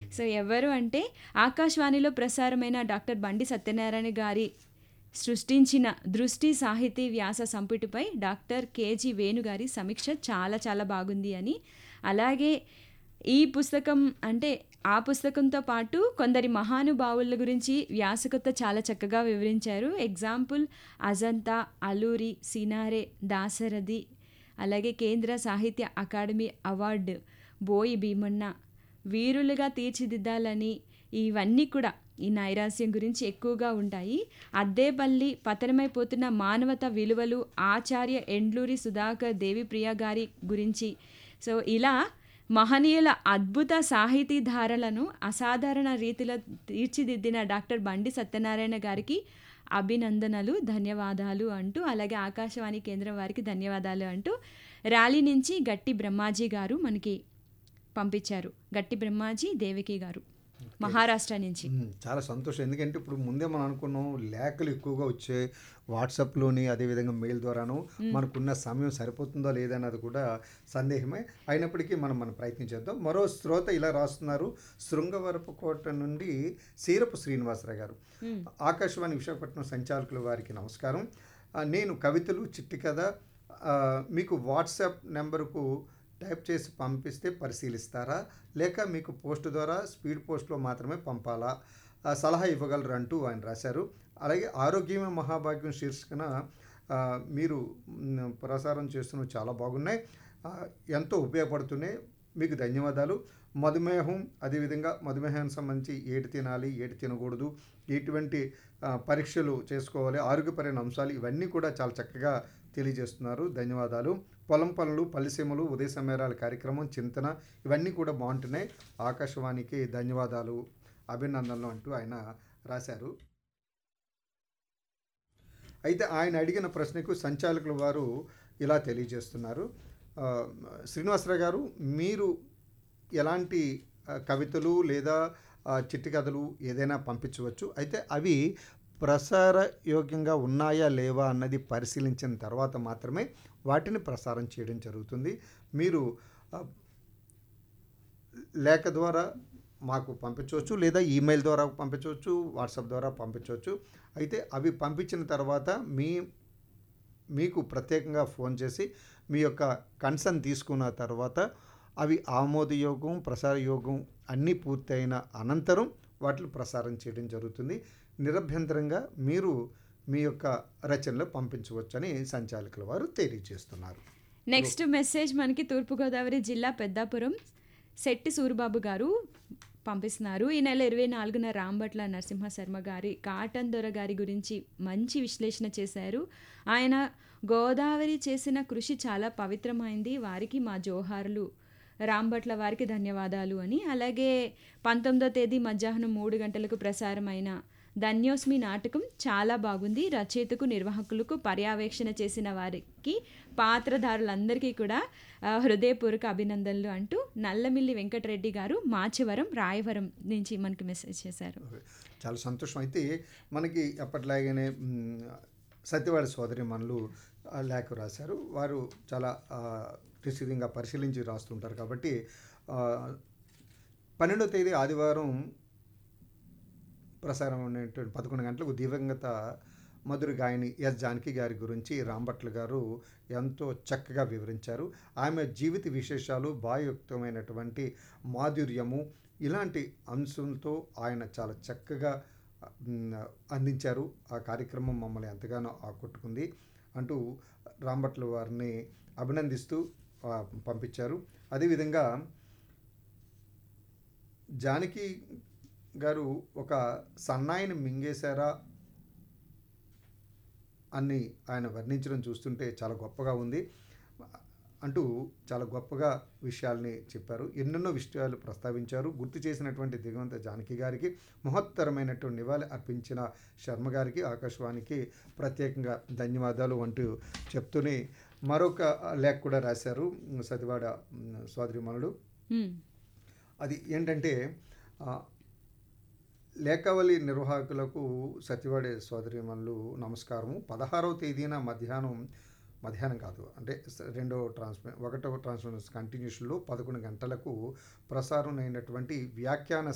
So ఎవరు అంటే ఆకాశవాణిలో ప్రసారమైన డాక్టర్ బండి సత్యనారాయణ గారి సృష్టించిన దృష్టి సాహితీ వ్యాస సంపుటిపై డాక్టర్ కేజీ వేణు గారి సమీక్ష చాలా చాలా బాగుంది అని అలాగే ఈ పుస్తకం అంటే ఆ పుస్తకంతో పాటు కొందరి మహానుభావుల గురించి వ్యాసకత చాలా చక్కగా వివరించారు ఎగ్జాంపుల్ అజంతా అలూరి సినారే దాసరథి అలాగే కేంద్ర సాహిత్య అకాడమీ అవార్డు బోయి భీమన్న వీరులుగా తీర్చిదిద్దాలని ఇవన్నీ కూడా ఈ నైరాస్యం గురించి ఎక్కువగా ఉంటాయి అద్దేపల్లి పతనమైపోతున్న మానవత విలువలు ఆచార్య ఎండ్లూరి సుధాకర్ దేవిప్రియ గారి గురించి సో ఇలా మహనీయుల అద్భుత సాహితీ ధారలను అసాధారణ రీతిలో తీర్చిదిద్దిన డాక్టర్ బండి సత్యనారాయణ గారికి అభినందనలు ధన్యవాదాలు అంటూ అలాగే ఆకాశవాణి కేంద్రం వారికి ధన్యవాదాలు అంటూ ర్యాలీ నుంచి గట్టి బ్రహ్మాజీ గారు మనకి పంపించారు గట్టి బ్రహ్మాజీ దేవికి గారు మహారాష్ట్ర నుంచి మ్మ్. చాలా సంతోషం ఎందుకంటే ఇప్పుడు ముందే మనం అనుకున్నాం లేఖలు ఎక్కువగా వచ్చే వాట్సాప్లోని అదేవిధంగా మెయిల్ ద్వారాను మనకున్న సమయం సరిపోతుందో లేదన్నది కూడా సందేహమే అయినప్పటికీ మనం మనం ప్రయత్నించేద్దాం మరో శ్రోత ఇలా రాస్తున్నారు శృంగవరపు కోట నుండి సీరపు శ్రీనివాసరావు గారు ఆకాశవాణి విశాఖపట్నం సంచాలకుల వారికి నమస్కారం ఆ, నేను కవితలు చిట్టి కథ ఆ, మీకు వాట్సాప్ నెంబరుకు టైప్ చేసి పంపిస్తే పరిశీలిస్తారా లేక మీకు పోస్ట్ ద్వారా స్పీడ్ పోస్ట్లో మాత్రమే పంపాలా ఆ, సలహా ఇవ్వగలరు అంటూ ఆయన రాశారు అలాగే ఆరోగ్యమే మహాభాగ్యం శీర్షికన ఆ, మీరు మ్, ప్రసారం చేస్తున్నవి చాలా బాగున్నాయి ఆ, ఎంతో ఉపయోగపడుతున్నాయి మీకు ధన్యవాదాలు మధుమేహం అదేవిధంగా మధుమేహానికి సంబంధించి ఏటి తినాలి ఏటి తినకూడదు ఎటువంటి ఆ, పరీక్షలు చేసుకోవాలి ఆరోగ్యపరమైన అంశాలు ఇవన్నీ కూడా చాలా చక్కగా తెలియజేస్తున్నారు ధన్యవాదాలు పొలం పనులు పల్లిసీమలు ఉదయ సమయాల కార్యక్రమం చింతన ఇవన్నీ కూడా బాగుంటున్నాయి ఆకాశవాణికి ధన్యవాదాలు అభినందనలు అంటూ ఆయన రాశారు అయితే ఆయన అడిగిన ప్రశ్నకు సంచాలకుల వారు ఇలా తెలియజేస్తున్నారు ఆ, శ్రీనివాసరావు గారు మీరు ఎలాంటి ఆ, కవితలు లేదా ఆ, చిట్టి కథలు ఏదైనా పంపించవచ్చు అయితే అవి ప్రసార యోగ్యంగా ఉన్నాయా లేవా అన్నది పరిశీలించిన తర్వాత మాత్రమే వాటిని ప్రసారం చేయడం జరుగుతుంది మీరు ఆ, లేఖ ద్వారా మాకు పంపించవచ్చు లేదా ఈమెయిల్ ద్వారా పంపించవచ్చు వాట్సాప్ ద్వారా పంపించవచ్చు అయితే అవి పంపించిన తర్వాత మీ మీకు ప్రత్యేకంగా ఫోన్ చేసి మీ యొక్క కన్సర్న్ తీసుకున్న తర్వాత అవి ఆమోదయోగం ప్రసారయోగం అన్నీ పూర్తయిన అనంతరం వాటిని ప్రసారం చేయడం జరుగుతుంది నిరభ్యంతరంగా మీరు మీ యొక్క రచనలు పంపించవచ్చని సంచాలకుల వారు తెలియజేస్తున్నారు నెక్స్ట్ మెసేజ్ మనకి తూర్పుగోదావరి జిల్లా పెద్దాపురం శెట్టి సూరిబాబు గారు పంపిస్తున్నారు ఈ నెల ఇరవై నాలుగున రాంభట్ల నరసింహ శర్మ గారి కాటన్ దొర గారి గురించి మంచి విశ్లేషణ చేశారు ఆయన గోదావరి చేసిన కృషి చాలా పవిత్రమైంది వారికి మా జోహార్లు రాంభట్ల వారికి ధన్యవాదాలు అని అలాగే పంతొమ్మిదో తేదీ మధ్యాహ్నం మూడు గంటలకు ప్రసారమైన ధన్యోస్మి నాటకం చాలా బాగుంది రచయితకు నిర్వాహకులకు పర్యవేక్షణ చేసిన వారికి పాత్రధారులందరికీ కూడా ఆ, హృదయపూర్వక అభినందనలు అంటూ నల్లమిల్లి వెంకటరెడ్డి గారు మాచవరం రాయవరం నుంచి మనకి మెసేజ్ చేశారు చాలా సంతోషం అయితే మనకి ఎప్పటిలాగానే మ్, సత్యవాడి సోదరి మనలు లేఖ రాశారు వారు చాలా నిశ్చితంగా పరిశీలించి రాస్తుంటారు కాబట్టి ఆ, పన్నెండో తేదీ ఆదివారం ప్రసారం అనేటువంటి పదకొండు గంటలకు దివంగత మధుర గాయని ఎస్ జానకి గారి గురించి రాంభట్ల గారు ఎంతో చక్కగా వివరించారు ఆమె జీవిత విశేషాలు భాయుక్తమైనటువంటి మాధుర్యము ఇలాంటి అంశంతో ఆయన చాలా చక్కగా మ్, అందించారు ఆ కార్యక్రమం మమ్మల్ని ఎంతగానో ఆకట్టుకుంది అంటూ రాంభట్ల వారిని అభినందిస్తూ ఆ, పంపించారు అదేవిధంగా జానకి గారు ఒక సన్నాయిని మింగేశారా అని ఆయన వర్ణించడం చూస్తుంటే చాలా గొప్పగా ఉంది అంటూ చాలా గొప్పగా విషయాల్ని చెప్పారు ఎన్నెన్నో విషయాలు ప్రస్తావించారు గుర్తు చేసినటువంటి దిగవంత జానకి గారికి మహత్తరమైనటువంటి నివాళి అర్పించిన శర్మ గారికి ఆకాశవాణికి ప్రత్యేకంగా ధన్యవాదాలు అంటూ చెప్తూనే మరొక లేఖ కూడా రాశారు సతివాడ సోదరిమణుడు మ్మ్. అది ఏంటంటే ఆ, లేఖవలి నిర్వాహకులకు సత్యవాడే సోదరిమణులు నమస్కారము పదహారవ తేదీన మధ్యాహ్నం మధ్యాహ్నం కాదు అంటే స- రెండో ట్రాన్స్మి ఒకటవ ట్రాన్స్మిషన్ కంటిన్యూషన్లో పదకొండు గంటలకు ప్రసారం అయినటువంటి వ్యాఖ్యాన